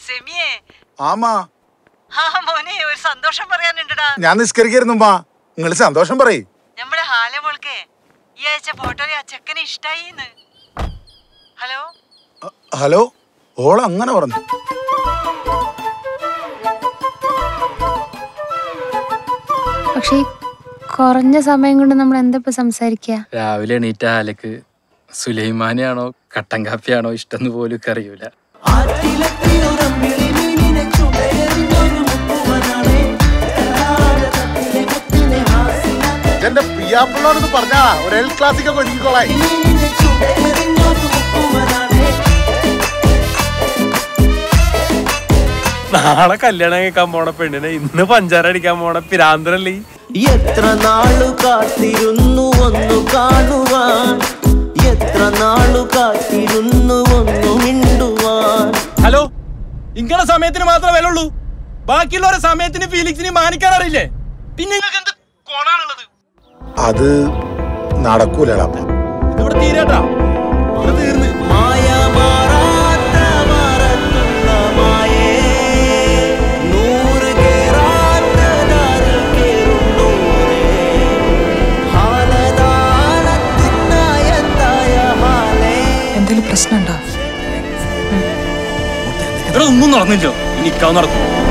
സെമിയേ ആമാ ആ മോനെ ഒരു സന്തോഷം പറയാനുണ്ടടാ ഞാൻ നിസ്കരിക്കായിരുന്നു മാ നിങ്ങൾ സന്തോഷം പറയ് നമ്മുടെ ഹാലമോൾക്ക് ഈ ആഴ്ച ഫോട്ടോയിൽ ആ ചെക്കനെ ഇഷ്ടായിന്ന് ഹലോ അ- ഹലോ ഓൾ അങ്ങനെ പറഞ്ഞു പക്ഷേ ഈ കുറഞ്ഞ സമയം കൊണ്ട് നമ്മൾ എന്താ ഇപ്പൊ സംസാരിക്കുക രാവിലെ എണീറ്റ ആലക്ക് സുലൈമാനെയാണോ കട്ടൻ കാപ്പിയാണോ ഇഷ്ടം പോലും ഒക്കെ അറിയൂല എന്റെ പിയാപ്പിള്ളോടൊന്ന് പറഞ്ഞാ ഒരു എൽ ക്ലാസിക്കൊക്കെ ഒരുക്കിക്കോളായി നാളെ കല്യാണം കേൾക്കാൻ പോണ പെണ്ണിനെ ഇന്ന് പഞ്ചാര അടിക്കാൻ പോണ പിരാന്തരല്ലേ ഈ? എത്ര നാളു കാത്തിരുന്നു ഒന്നു കാണുവാൻ എത്ര നാളു കാത്തിരുന്നു ഒന്നു മിണ്ടുവാൻ ഹലോ ഇങ്ങനെ സമയത്തിന് മാത്രമേ വില ഉള്ളൂ ബാക്കിയുള്ളവരുടെ സമയത്തിന് ഫീലിങ്സിന് മാനിക്കാൻ അറിയില്ലേ പിന്നെ നിങ്ങൾക്ക് എന്ത് കോണാണുള്ളത് അത് നടക്കൂലടാ ഇതിവിടെ തീരട്ടാ ഇവിടെ തീർന്ന് മായ മാറാത്ത മാറത്തുള്ള മായേ നൂറ് കേറാത്ത ദാരിൽ കേറുന്നോരേ ഹാലദാനത്തിനായത്തായ ഹാലേ എന്തെങ്കിലും പ്രശ്നമുണ്ടോ ഇവിടെ ഒന്നും നടന്നില്ലോ ഇനി ഇക്കാവ് നടക്കും